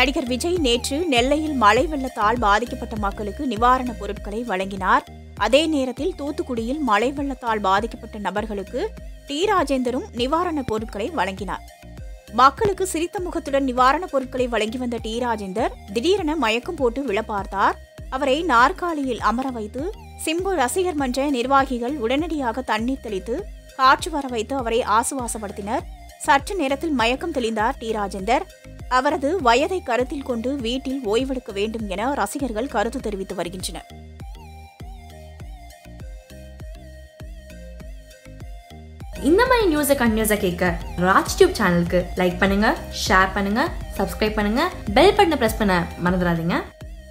நடிகர் விஜய் நேற்று நெல்லையில் மழை வெள்ளத்தால் பாதிக்கப்பட்ட மக்களுக்கு நிவாரணப் பொருட்களை வழங்கினார் அதே நேரத்தில் தூத்துக்குடியில் மழை வெள்ளத்தால் பாதிக்கப்பட்ட நபர்களுக்கு டி ராஜேந்தரும் நிவாரணப் பொருட்களை வழங்கினார் மக்களுக்கு சிரித்த முகத்துடன் நிவாரணப் பொருட்களை வழங்கி வந்த டி ராஜேந்தர் திடீரென மயக்கம் போட்டு விழ பார்த்தார் அவரை நாற்காலியில் அமர வைத்து சிம்பு ரசிகர் மன்ற நிர்வாகிகள் உடனடியாக தண்ணீர் தெளித்து காற்று வர வைத்து அவரை ஆசுவாசப்படுத்தினர் சற்று நேரத்தில் மயக்கம் தெளிந்தார் டி ராஜேந்தர் அவரது வயதை கருத்தில் கொண்டு வீட்டில் ஓய்வெடுக்க வேண்டும் என ரசிகர்கள் கருத்து தெரிவித்து வருகின்றனர் இந்த மாதிரி நியூஸை கண்டினியூஸாக கேட்க ராஜ் டியூப் சேனலுக்கு லைக் பண்ணுங்க ஷேர் பண்ணுங்க சப்ஸ்கிரைப் பண்ணுங்க பெல் பட்டனை ப்ரெஸ் பண்ண மறந்துடாதீங்க